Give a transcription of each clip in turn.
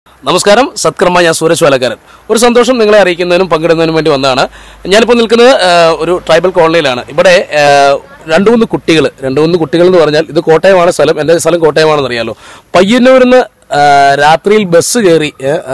നമസ്കാരം സത്കർമ്മ ഞാൻ സൂരജ് വാലക്കാരൻ ഒരു സന്തോഷം നിങ്ങളെ അറിയിക്കുന്നതിനും പങ്കിടുന്നതിനും വേണ്ടി വന്നതാണ് ഞാനിപ്പോൾ നിൽക്കുന്നത് ആ, ഒരു ട്രൈബൽ കോളനിയിലാണ് ഇവിടെ ആ, രണ്ട് മൂന്ന് കുട്ടികൾ രണ്ട് മൂന്ന് കുട്ടികൾ എന്ന് പറഞ്ഞാൽ ഇത് കോട്ടയമാണ് സ്ഥലം എൻ്റെ സ്ഥലം കോട്ടയമാണെന്ന് അറിയാലോ പയ്യന്നൂരിൽ നിന്ന് ആ, രാത്രിയിൽ ബസ് കയറി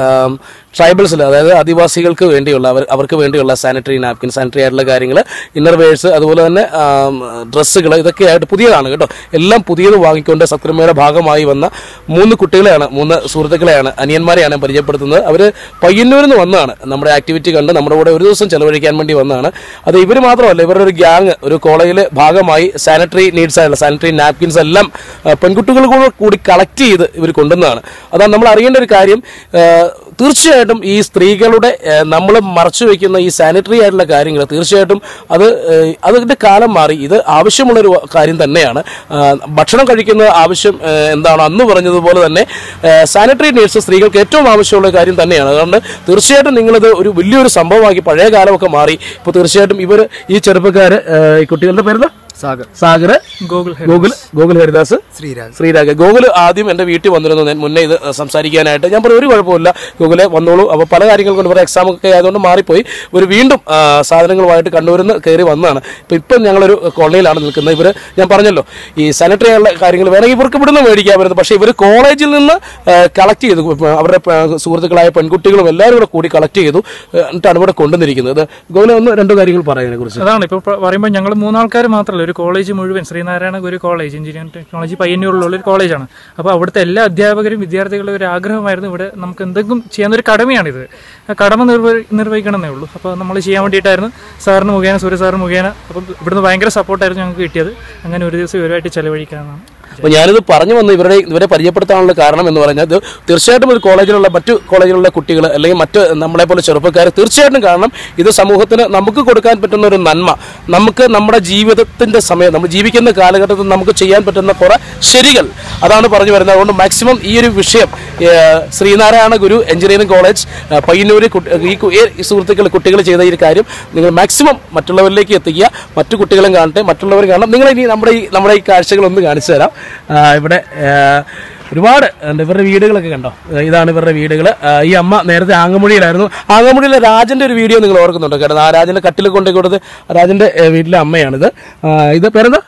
ട്രൈബൽസിൽ അതായത് ആദിവാസികൾക്ക് വേണ്ടിയുള്ള അവർ അവർക്ക് വേണ്ടിയുള്ള സാനിറ്ററി നാപ്കിൻ സാനിറ്ററി ആയിട്ടുള്ള കാര്യങ്ങൾ ഇന്നർവേഴ്സ് അതുപോലെ തന്നെ ഡ്രസ്സുകൾ ഇതൊക്കെ ആയിട്ട് പുതിയതാണ് കേട്ടോ എല്ലാം പുതിയത് വാങ്ങിക്കൊണ്ട് സത്കർമ്മയുടെ ഭാഗമായി വന്ന മൂന്ന് കുട്ടികളെയാണ് മൂന്ന് സുഹൃത്തുക്കളെയാണ് അനിയന്മാരെയാണ് ഞാൻ പരിചയപ്പെടുത്തുന്നത് അവർ പയ്യന്നൂരിൽ നിന്ന് വന്നതാണ് നമ്മുടെ ആക്ടിവിറ്റി കണ്ട് നമ്മുടെ കൂടെ ഒരു ദിവസം ചെലവഴിക്കാൻ വേണ്ടി വന്നതാണ് അത് ഇവർ മാത്രമല്ല ഇവരുടെ ഒരു ഗ്യാങ് ഒരു കോളേജിലെ ഭാഗമായി സാനിറ്ററി നീഡ്സ് ആയിട്ടുള്ള സാനിറ്ററി നാപ്കിൻസ് എല്ലാം ആ, പെൺകുട്ടികൾ കൂടെ കൂടി കളക്ട് ചെയ്ത് ഇവർ കൊണ്ടുവന്നതാണ് അതാണ് നമ്മൾ അറിയേണ്ട ഒരു കാര്യം ആ, തീർച്ചയായിട്ടും ഈ സ്ത്രീകളുടെ നമ്മൾ മറച്ചു വെക്കുന്ന ഈ സാനിറ്ററി ആയിട്ടുള്ള കാര്യങ്ങൾ തീർച്ചയായിട്ടും അത് ആ, അതിന്റെ കാലം മാറി ഇത് ആവശ്യമുള്ളൊരു കാര്യം തന്നെയാണ് ആ, ഭക്ഷണം കഴിക്കുന്ന ആവശ്യം ആ, എന്താണോ അന്ന് പറഞ്ഞതുപോലെ തന്നെ സാനിറ്ററി നീഡ്സ് സ്ത്രീകൾക്ക് ഏറ്റവും ആവശ്യമുള്ള കാര്യം തന്നെയാണ് അതുകൊണ്ട് തീർച്ചയായിട്ടും നിങ്ങളിത് ഒരു വലിയൊരു സംഭവമാക്കി പഴയ കാലമൊക്കെ മാറി ഇപ്പോൾ തീർച്ചയായിട്ടും ഇവർ ഈ ചെറുപ്പക്കാർ ഈ കുട്ടികളുടെ പേരെന്താ സാഗർ സാഗർ ഗോകുൽ ഗോകുൽ ഗോകുൽ ഹരിദാസ് ശ്രീരാഗ് ശ്രീരാഗ് ഗോകുൽ ആദ്യം എൻ്റെ വീട്ടിൽ വന്നിരുന്നു ഞാൻ മുന്നേ ഇത് സംസാരിക്കാനായിട്ട് ഞാൻ പറഞ്ഞു ഒരു കുഴപ്പമില്ല ഗൂഗിലെ വന്നോളൂ അപ്പോൾ പല കാര്യങ്ങൾ കൊണ്ട് ഇവരുടെ എക്സാം ഒക്കെ ആയതുകൊണ്ട് മാറിപ്പോയി ഇവർ വീണ്ടും ആ, സാധനങ്ങളുമായിട്ട് കണ്ണൂരിൽ നിന്ന് കയറി വന്നതാണ് ഇപ്പം ഇപ്പം ഞങ്ങളൊരു കോളനിയിലാണ് നിൽക്കുന്നത് ഇവർ ഞാൻ പറഞ്ഞല്ലോ ഈ സാനിറ്ററി ആയുള്ള കാര്യങ്ങൾ വേണമെങ്കിൽ ഇവർക്ക് ഇവിടുന്ന് മേടിക്കാൻ വരുന്നത് പക്ഷേ ഇവർ കോളേജിൽ നിന്ന് കളക്ട് ചെയ്തു ഇപ്പം അവരുടെ പ- സുഹൃത്തുക്കളായ പെൺകുട്ടികളും എല്ലാവരും കൂടെ കൂടി കളക്ട് ചെയ്തു ഏ, എന്നിട്ടാണ് ഇവിടെ കൊണ്ടുവന്നിരിക്കുന്നത് ഗോകുലെ ഒന്ന് രണ്ടു കാര്യങ്ങൾ പറയാനെ കുറിച്ച് അതാണ് ഇപ്പോൾ പറയുമ്പോൾ ഞങ്ങൾ മൂന്നാൾക്കാർ മാത്രമല്ല ഒരു കോളേജ് മുഴുവൻ Sreenarayana Guru college engineering technology പയ്യന്നൂരിലുള്ള ഒരു കോളേജാണ് അപ്പോൾ അവിടുത്തെ എല്ലാ അധ്യാപകരും വിദ്യാർത്ഥികളുടെ ഒരു ആഗ്രഹമായിരുന്നു ഇവിടെ നമുക്ക് എന്തെങ്കിലും ചെയ്യാൻ ഒരു കടമയാണിത് ആ കടമ നിർവഹി നിർവഹിക്കണമെന്നേ ഉള്ളൂ അപ്പോൾ നമ്മൾ ചെയ്യാൻ വേണ്ടിയിട്ടായിരുന്നു സാറിന് മുഖേന സൂര്യ സാറിന് മുഖേന അപ്പം ഇവിടുന്ന് ഭയങ്കര സപ്പോർട്ടായിരുന്നു ഞങ്ങൾക്ക് കിട്ടിയത് അങ്ങനെ ഒരു ദിവസം ഇവരുമായിട്ട് ചെലവഴിക്കാമെന്നാണ് അപ്പോൾ ഞാനിത് പറഞ്ഞു വന്ന് ഇവരുടെ ഇവരെ പരിചയപ്പെടുത്താനുള്ള കാരണം എന്ന് പറഞ്ഞാൽ ഇത് തീർച്ചയായിട്ടും ഒരു കോളേജിലുള്ള മറ്റു കോളേജിലുള്ള കുട്ടികൾ അല്ലെങ്കിൽ മറ്റ് നമ്മളെ പോലെ ചെറുപ്പക്കാർ തീർച്ചയായിട്ടും കാരണം ഇത് സമൂഹത്തിന് നമുക്ക് കൊടുക്കാൻ പറ്റുന്ന ഒരു നന്മ നമുക്ക് നമ്മുടെ ജീവിതത്തിന്റെ സമയം നമ്മൾ ജീവിക്കുന്ന കാലഘട്ടത്തിൽ നമുക്ക് ചെയ്യാൻ പറ്റുന്ന കുറെ ശരികൾ അതാണ് പറഞ്ഞു വരുന്നത് അതുകൊണ്ട് മാക്സിമം ഈ ഒരു വിഷയം ഏഹ്, ശ്രീനാരായണ ഗുരു എഞ്ചിനീയറിംഗ് കോളേജ് ഏഹ്, പയ്യന്നൂര് കുട്ടി- ഈ കു- ഈ സുഹൃത്തുക്കൾ കുട്ടികൾ ചെയ്ത ഈ ഒരു കാര്യം നിങ്ങൾ മാക്സിമം മറ്റുള്ളവരിലേക്ക് എത്തിക്കുക മറ്റു കുട്ടികളും കാണട്ടെ മറ്റുള്ളവർ കാണണം നിങ്ങൾ ഇനി നമ്മുടെ ഈ നമ്മുടെ ഈ കാഴ്ചകൾ ഒന്ന് കാണിച്ചു തരാം ആ, ഇവിടെ ആ, ഒരുപാട് ഉണ്ട്. ഇവരുടെ വീടുകളൊക്കെ കണ്ടോ ആ, ഇതാണ് ഇവരുടെ വീടുകൾ ഈ അമ്മ നേരത്തെ ആങ്ങമൊഴിയിലായിരുന്നു ആങ്ങമൊഴിയിലെ രാജന്റെ ഒരു വീഡിയോ നിങ്ങൾ ഓർക്കുന്നുണ്ടോ കാരണം ആ രാജന്റെ കട്ടിൽ കൊണ്ടു കൊടുത്ത് രാജന്റെ ഏ, വീട്ടിലെ അമ്മയാണിത് ആ, ഇത് പേരെന്താ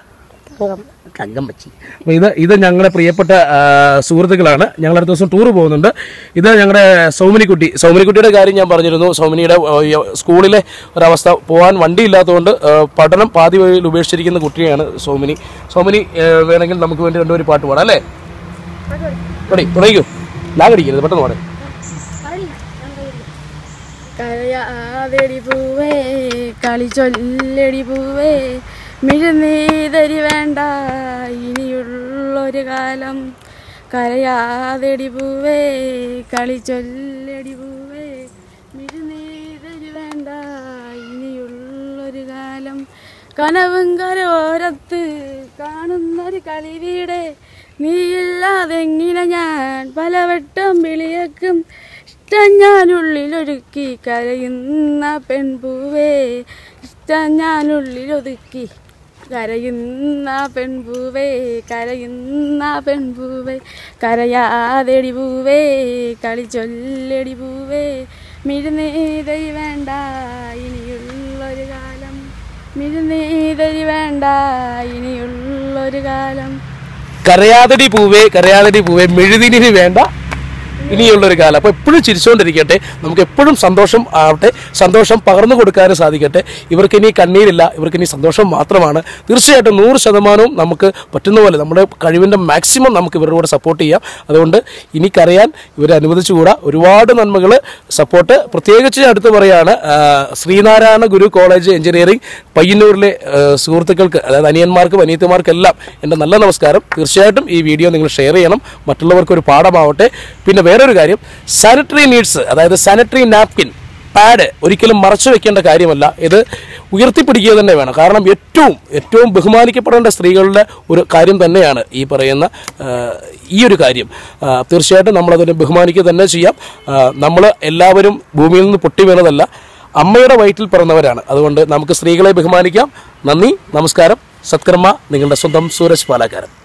കങ്കമ്പച്ചി അപ്പോൾ ഇത് ഇത് ഞങ്ങളുടെ പ്രിയപ്പെട്ട ആ, സുഹൃത്തുക്കളാണ് ഞങ്ങൾ അടുത്ത ദിവസം ടൂർ പോകുന്നുണ്ട് ഇത് ഞങ്ങളുടെ സൗമിനിക്കുട്ടി സൗമിനിക്കുട്ടിയുടെ കാര്യം ഞാൻ പറഞ്ഞിരുന്നു സൗമിനിയുടെ ആ, ഈ സ്കൂളിലെ ഒരവസ്ഥ പോകാൻ വണ്ടി ഇല്ലാത്തതുകൊണ്ട് ആ, പഠനം പാതി വഴിയിൽ ഉപേക്ഷിച്ചിരിക്കുന്ന കുട്ടിയാണ് സൗമിനി സൗമിനി ആ, വേണമെങ്കിൽ നമുക്ക് വേണ്ടി രണ്ടുപേരും പാട്ട് പാടാം അല്ലേ പടി തുടങ്ങിക്കോ ലാഗടിക്കരുത് പെട്ടെന്ന് പാടേ കരയാതെടി പൂവേ കളി ചൊല്ലടി പൂവേ മിഴുന്നീതരി വേണ്ട ഇനിയുള്ളൊരു കാലം കരയാതെടി പൂവേ കളി ചൊല്ലടി പൂവേ മിഴുന്നീതരി വേണ്ട ഇനിയുള്ളൊരു കാലം കനവും കരോരത്ത് കാണുന്നൊരു കളിവീടെ നീയില്ലാതെങ്ങനെ ഞാൻ പലവട്ടം വിളിയക്കും ഇഷ്ടം ഞാനുള്ളിലൊതുക്കി കരയുന്ന പെൺപൂവേ ഇഷ്ടം ഞാനുള്ളിലൊതുക്കി കരയുന്ന പെൺപൂവേ കരയുന്ന പെൺപൂവേ കരയാതെടി പൂവേ കളി ചൊല്ലടി പൂവേ മിഴുന്നേതരി വേണ്ട ഇനിയുള്ളൊരു കാലം മിഴുന്നേതരി വേണ്ട ഇനിയുള്ളൊരു കാലം കരയാതടി പൂവേ കരയാതടി പൂവേ മെഴുതിനി വേണ്ട ഇനിയുള്ളൊരു കാലം അപ്പോൾ എപ്പോഴും ചിരിച്ചുകൊണ്ടിരിക്കട്ടെ നമുക്ക് എപ്പോഴും സന്തോഷം ആവട്ടെ സന്തോഷം പകർന്നു കൊടുക്കാനും സാധിക്കട്ടെ ഇവർക്ക് ഇനി കണ്ണീരില്ല ഇവർക്ക് ഇനി സന്തോഷം മാത്രമാണ് തീർച്ചയായിട്ടും നൂറ് ശതമാനവും നമുക്ക് പറ്റുന്ന പോലെ നമ്മുടെ കഴിവിൻ്റെ മാക്സിമം നമുക്ക് ഇവരുടെ കൂടെ സപ്പോർട്ട് ചെയ്യാം അതുകൊണ്ട് ഇനി കരയാൻ ഇവരെ അനുവദിച്ചുകൂടാ ഒരുപാട് നന്മകൾ സപ്പോർട്ട് പ്രത്യേകിച്ച് ഞാൻ അടുത്ത് പറയാണ് ആ, ശ്രീനാരായണ ഗുരു കോളേജ് എഞ്ചിനീയറിംഗ് പയ്യന്നൂരിലെ ആ, സുഹൃത്തുക്കൾക്ക് അതായത് അനിയന്മാർക്കും അനിയത്തിമാർക്കെല്ലാം എൻ്റെ നല്ല നമസ്കാരം തീർച്ചയായിട്ടും ഈ വീഡിയോ നിങ്ങൾ ഷെയർ ചെയ്യണം മറ്റുള്ളവർക്ക് ഒരു പാഠമാവട്ടെ പിന്നെ വേറൊരു കാര്യം സാനിറ്ററി നീഡ്സ് അതായത് സാനിറ്ററി നാപ്കിൻ പാഡ് ഒരിക്കലും മറച്ചു വെക്കേണ്ട കാര്യമല്ല ഇത് ഉയർത്തിപ്പിടിക്കുക തന്നെ വേണം കാരണം ഏറ്റവും ഏറ്റവും ബഹുമാനിക്കപ്പെടേണ്ട സ്ത്രീകളുടെ ഒരു കാര്യം തന്നെയാണ് ഈ പറയുന്ന ആ, ഈ ഒരു കാര്യം ആ, തീർച്ചയായിട്ടും നമ്മളതിനെ ബഹുമാനിക്കുക തന്നെ ചെയ്യാം നമ്മൾ എല്ലാവരും ഭൂമിയിൽ നിന്ന് പൊട്ടി വീണതല്ല അമ്മയുടെ വയറ്റിൽ പിറന്നവരാണ് അതുകൊണ്ട് നമുക്ക് സ്ത്രീകളെ ബഹുമാനിക്കാം നന്ദി നമസ്കാരം സത്കർമ്മ നിങ്ങളുടെ സ്വന്തം സൂരജ് പാലാക്കാരൻ